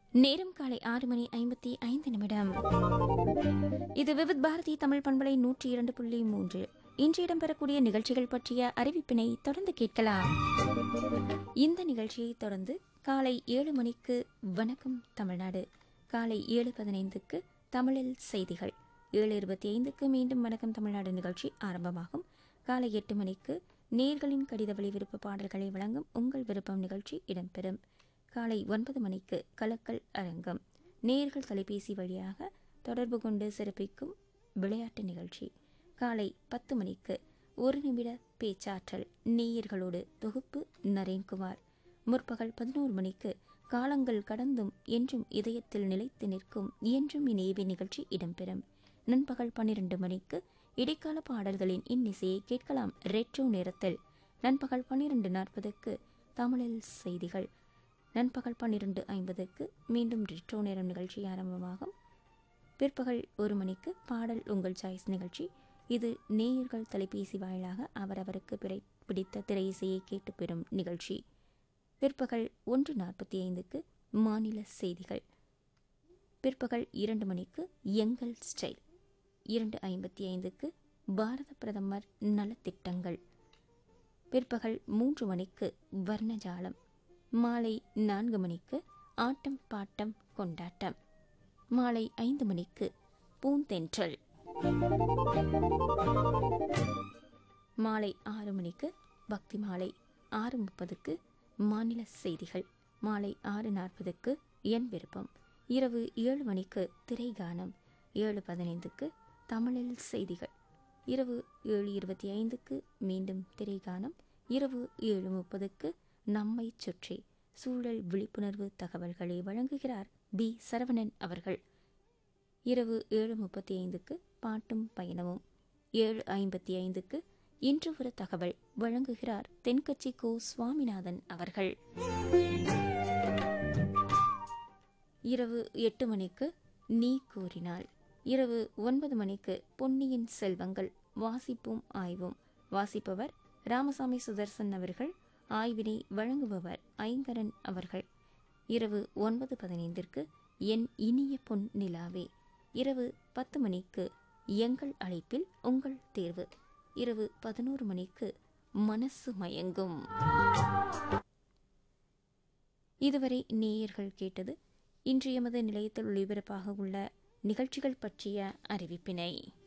நேரம் காலை ஆறு மணி ஐம்பத்தி ஐந்து நிமிடம் இது விவித் பாரதி தமிழ் பண்பலை நூற்றி இரண்டு புள்ளி மூன்று இன்று இடம்பெறக்கூடிய நிகழ்ச்சிகள் பற்றிய அறிவிப்பினை தொடர்ந்து கேட்கலாம் இந்த நிகழ்ச்சியை தொடர்ந்து காலை ஏழு மணிக்கு வணக்கம் தமிழ்நாடு காலை ஏழு பதினைந்துக்கு தமிழில் செய்திகள் ஏழு இருபத்தி ஐந்துக்கு மீண்டும் வணக்கம் தமிழ்நாடு நிகழ்ச்சி ஆரம்பமாகும் காலை எட்டு மணிக்கு நேர்களின் கடித வழி விருப்ப பாடல்களை வழங்கும் உங்கள் விருப்பம் நிகழ்ச்சி இடம்பெறும் காலை ஒன்பது மணிக்கு கலக்கல் அரங்கம் நேர்கள் தொலைபேசி வழியாக தொடர்பு கொண்டு சிறப்பிக்கும் விளையாட்டு நிகழ்ச்சி காலை பத்து மணிக்கு ஒரு நிமிட பேச்சாற்றல் நேயர்களோடு தொகுப்பு நரேன்குமார் முற்பகல் பதினோரு மணிக்கு காலங்கள் கடந்தும் என்றும் இதயத்தில் நிலைத்து நிற்கும் என்றும் இணையவே நிகழ்ச்சி இடம்பெறும் நண்பகல் பன்னிரண்டு மணிக்கு இடைக்கால பாடல்களின் இன்னிசையை கேட்கலாம் ரெட்ரோ நேரத்தில் நண்பகல் பன்னிரண்டு நாற்பதுக்கு தமிழில் செய்திகள் நண்பகல் பன்னிரண்டு ஐம்பதுக்கு மீண்டும் ரெட்ரோ நேரம் நிகழ்ச்சி ஆரம்பமாகும் பிற்பகல் ஒரு மணிக்கு பாடல் உங்கள் சாய்ஸ் நிகழ்ச்சி இது நேயர்கள் தொலைபேசி வாயிலாக அவரவருக்கு பிறை- பிடித்த திரையிசையை கேட்டு பெறும் நிகழ்ச்சி பிற்பகல் ஒன்று நாற்பத்தி ஐந்துக்கு மாநில செய்திகள் பிற்பகல் இரண்டு மணிக்கு எங்கள் ஸ்டைல் இரண்டு ஐம்பத்தி ஐந்துக்கு பாரத பிரதமர் நலத்திட்டங்கள் பிற்பகல் மூன்று மணிக்கு வர்ணஜாலம் மாலை நான்கு மணிக்கு ஆட்டம் பாட்டம் கொண்டாட்டம் மாலை ஐந்து மணிக்கு பூந்தென்றல் மாலை ஆறு மணிக்கு பக்தி மாலை ஆறு முப்பதுக்கு மாநில செய்திகள் மாலை ஆறு நாற்பதுக்கு என் விருப்பம் இரவு ஏழு மணிக்கு திரைகானம் ஏழு பதினைந்துக்கு தமிழில் செய்திகள் இரவு ஏழு இருபத்தி ஐந்துக்கு மீண்டும் திரைகானம் இரவு ஏழு முப்பதுக்கு நம்மை சுற்றி சூழல் விழிப்புணர்வு தகவல்களை வழங்குகிறார் பி சரவணன் அவர்கள் இரவு ஏழு முப்பத்தி ஐந்துக்கு பாட்டும் பயணமும் ஏழு ஐம்பத்தி ஐந்துக்கு இன்று ஒரு தகவல் வழங்குகிறார் தென்கட்சி கோ சுவாமிநாதன் அவர்கள் இரவு எட்டு மணிக்கு நீ கூறினாள் இரவு ஒன்பது மணிக்கு பொன்னியின் செல்வங்கள் வாசிப்பும் ஆய்வும் வாசிப்பவர் ராமசாமி சுதர்சன் அவர்கள் ஆய்வினை வழங்குபவர் ஐங்கரன் அவர்கள் இரவு ஒன்பது பதினைந்திற்கு என் இனிய பொன் நிலாவே இரவு பத்து மணிக்கு எங்கள் அழைப்பில் உங்கள் தேர்வு இரவு பதினோரு மணிக்கு மனசு மயங்கும் இதுவரை நேயர்கள் கேட்டது இன்று எமது நிலையத்தில் ஒளிபரப்பாக உள்ள நிகழ்ச்சிகள் பற்றிய அறிவிப்பினை